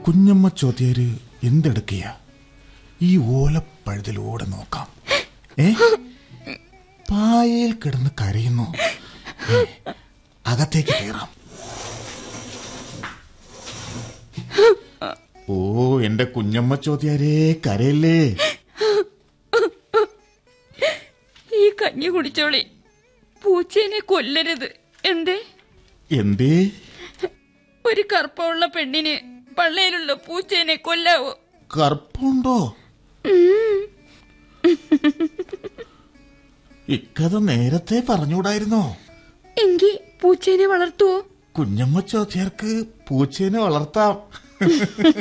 കുഞ്ഞമ്മ ചോദ്യര് എന്തെടുക്കുക ഈ ഓലപ്പഴുതിലൂടെ നോക്കാം ഏ പായയിൽ കിടന്ന് കരയുന്നു ഏ, അകത്തേക്ക് കയറാം ഓ എന്റെ കുഞ്ഞമ്മ ചോദ്യാരേ കരയല്ലേ ഈ കഞ്ഞി കുടിച്ചോളി പൂച്ചേനെ കൊല്ലരുത് എന്തേ എന്തേ ഒരു കറുപ്പമുള്ള പെണ്ണിന് പള്ളയിലുള്ള പൂച്ചേനെ കൊല്ലാവോ കറുപ്പുണ്ടോ ഇക്കഥ നേരത്തെ പറഞ്ഞുകൂടായിരുന്നോ എങ്കി പൂച്ചേനെ വളർത്തുവോ കുഞ്ഞമ്മ ചോദ്യർക്ക് പൂച്ചേനെ വളർത്താം